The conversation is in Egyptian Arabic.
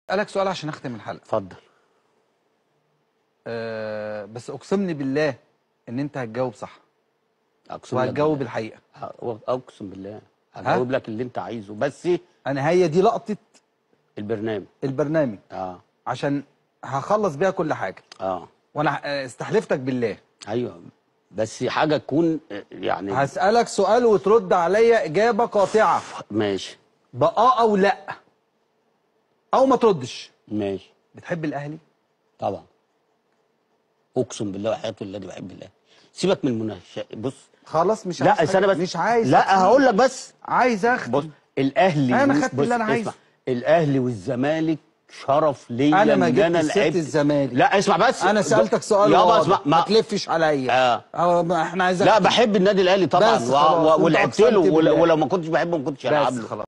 اسالك سؤال عشان اختم الحلقه اتفضل أه بس اقسمني بالله ان انت هتجاوب صح اقسم لك وهتجاوب بالله. الحقيقه ه- اقسم بالله هجاوب لك اللي انت عايزه بس انا هي دي لقطه البرنامج البرنامج اه عشان هخلص بيها كل حاجه اه وانا آه، استحلفتك بالله ايوه بس حاجه تكون آه، يعني هسالك سؤال وترد عليا اجابه قاطعه ماشي باه او لا او ما تردش ماشي بتحب الاهلي طبعا اقسم بالله وحياة الذي بحب الله سيبك من المناقشه بص خلاص مش لا عايز استنى حاجة. بس مش عايز لا هقول لك بس عايز اختم بص الاهلي أنا وال- خدت بص، اللي أنا اسمع. عايزه. الاهلي والزمالك شرف ليا انا ما إن جبت لعبت- سيره الزمالك لا اسمع بس انا سالتك سؤال يابا واضح. اسمع ما ما تلفش عليا آه. أو ما احنا عايزك لا بحب النادي الاهلي طبعا بس و- خلاص، و- وأنت ولعبت له أقسمت ول- بالله. ولو ما كنتش بحبه ما كنتش هلعب بس له خلاص